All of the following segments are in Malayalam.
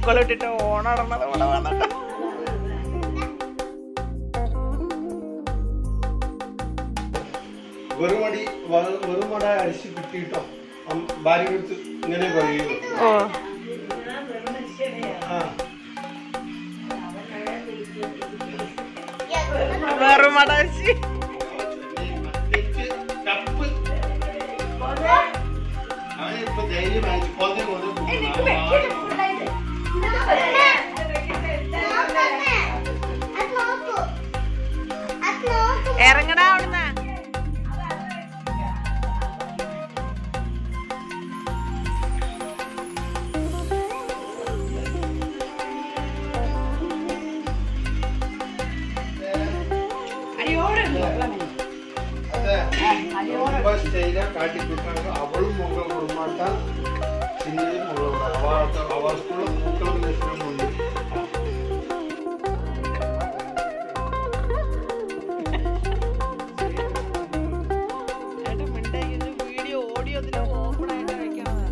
പൂക്കളം ഇട്ടിട്ട് ഓണടണത് ഇവിടെ വന്നിട്ട് വെറുമടി വ- വെറുമട അരിശി കിട്ടിയിട്ടോ അം- ഭാര്യ എടുത്ത് ഇങ്ങനെ പറയൂ ഓ ആ വെറും അടച്ചി കപ്പ് അവനിപ്പോ ധൈര്യമായി കൊതി കൊതി ഇറങ്ങടാ അവിടുന്ന് അതെ സ്റ്റൈല കാട്ടിക്കൊടുക്കാണ് അവളും മുകൾ കുടുംബാട്ട ചിന്നയും മുകളുണ്ട് അവർക്ക് അവർക്കുള്ള പൂക്കളും ലക്ഷണമുണ്ട് ഏട്ടാ മിണ്ടായി ഇത് വീഡിയോ ഓഡിയോ ഇതിൽ ഓപ്പൺ ആയിട്ട് വെക്കണതാ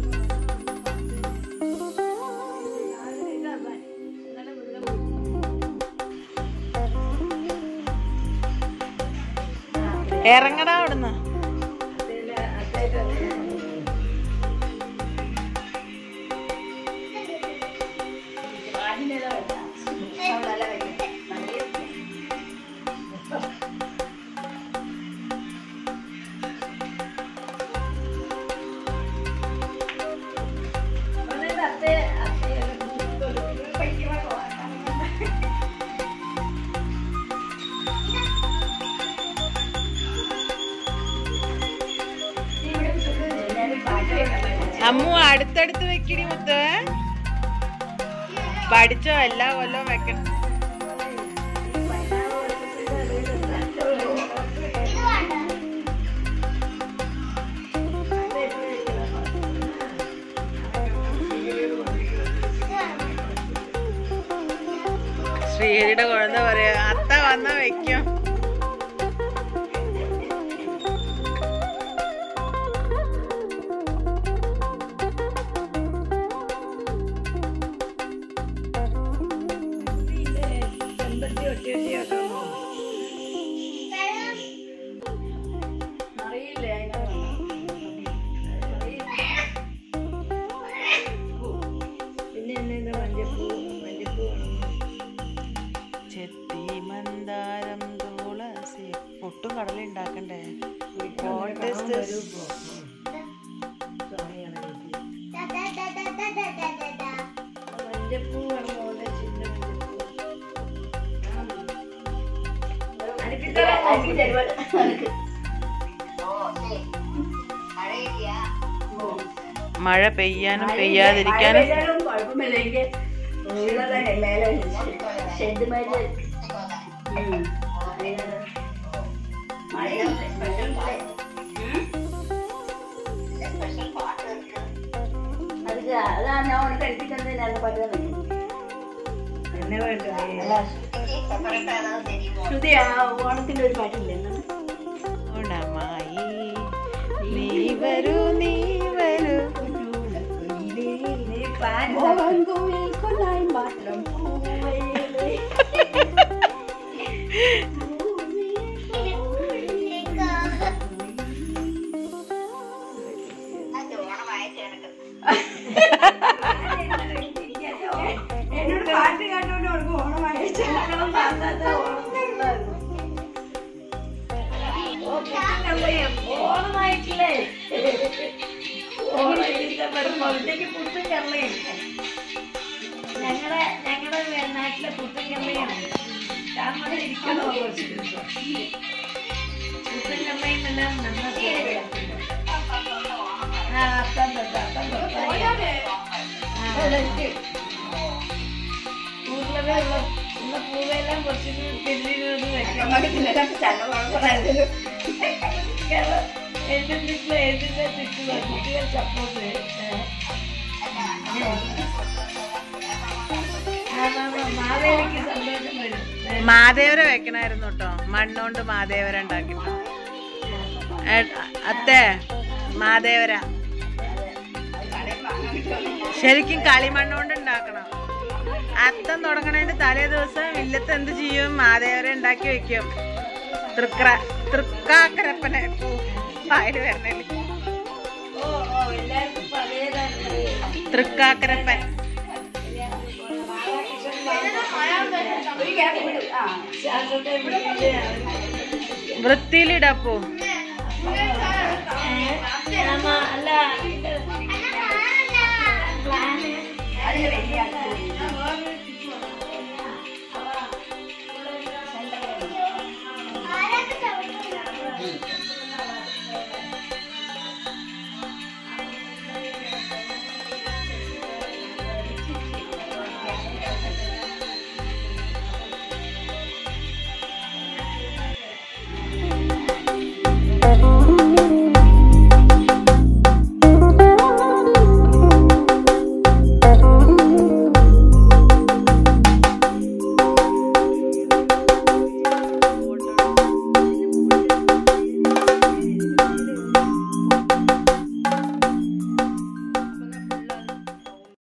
ഇറങ്ങടാ അവിടുന്ന് അമ്മു അടുത്തടുത്ത് വെക്കടി മുത്ത് പഠിച്ചോ എല്ലാ കൊല്ലവും വെക്കണം ശ്രീഹരിയുടെ കുഴന്ത പറയാ അത്ത വന്ന വെക്കും ചെത്തി മന്ദാരം തുളസി ഒട്ടും കടല ഉണ്ടാക്കണ്ടേ What is this? മഴ പെയ്യാനും പെയ്യാതിരിക്കാനും കുഴപ്പമില്ലെങ്കിൽ മേലെ ഷെഡ് മേലെ அதுக்கு அதான் நான் உனக்கு எடுத்துட்டு வந்து நல்ல பாட்டு தான் என்ன வேண்டும் ശ്രുതിയാ ഓണത്തിന്റെ ഒരു പാട്ടില്ലേ എന്താണ് ഓണമായി നീ വരൂ നീ വരൂ ഓൺകോവിൽ കൊല്ലായി മാത്രം എന്നോട് പാട്ട് കേട്ടോണ്ട് അവർക്ക് ഓണമായി ഓണമായിട്ടില്ലേ ഓണത്തിന്റെ പുറത്തേക്ക് പുട്ടും കറളയും ഞങ്ങളുടെ ഞങ്ങളുടെ നാട്ടിലെ പുട്ടും കറളയാണ് താമര ഇരിക്കണോ പുട്ടും കറളയും എല്ലാം നന്നാക്കി ആ അത്തം തൊട്ട് അത്തം തൊട്ട് ഊരിലൊക്കെ ഉള്ള ഉള്ള പൂവെല്ലാം കുറച്ച് പെരുന്നിനോട് എഴുതിട്ട് എഴുതിന്റെ ചുറ്റുക കുട്ടികൾ സപ്പോർട്ട് മാവേലിക്ക് സന്തോഷം വരും മാദേവര വെക്കണായിരുന്നു കേട്ടോ മണ്ണോണ്ട് മാദേവര ഉണ്ടാക്കിട്ടോ അത്തേ മാദേവര ശരിക്കും കളിമണ്ണോണ്ട് ഉണ്ടാക്കണം അത്തം തുടങ്ങണതിന്റെ തലേ ദിവസം വില്ലത്ത് എന്ത് ചെയ്യും മാതേവരെ ഉണ്ടാക്കി വെക്കും തൃക്ര തൃക്കാക്കരപ്പനെ പായല് വരണല്ലേ ഓ ഓ എല്ലാവർക്കും ഇപ്പൊ അതേതാണ് തൃക്കാക്കരപ്പൻ ഒരു ഗ്യാപ്പ് വിടും ആ ശ്വാസത്തെ വിടില്ലേ വൃത്തിയിലിടപ്പോ അമ്മ അല്ല അതിന് വലിയ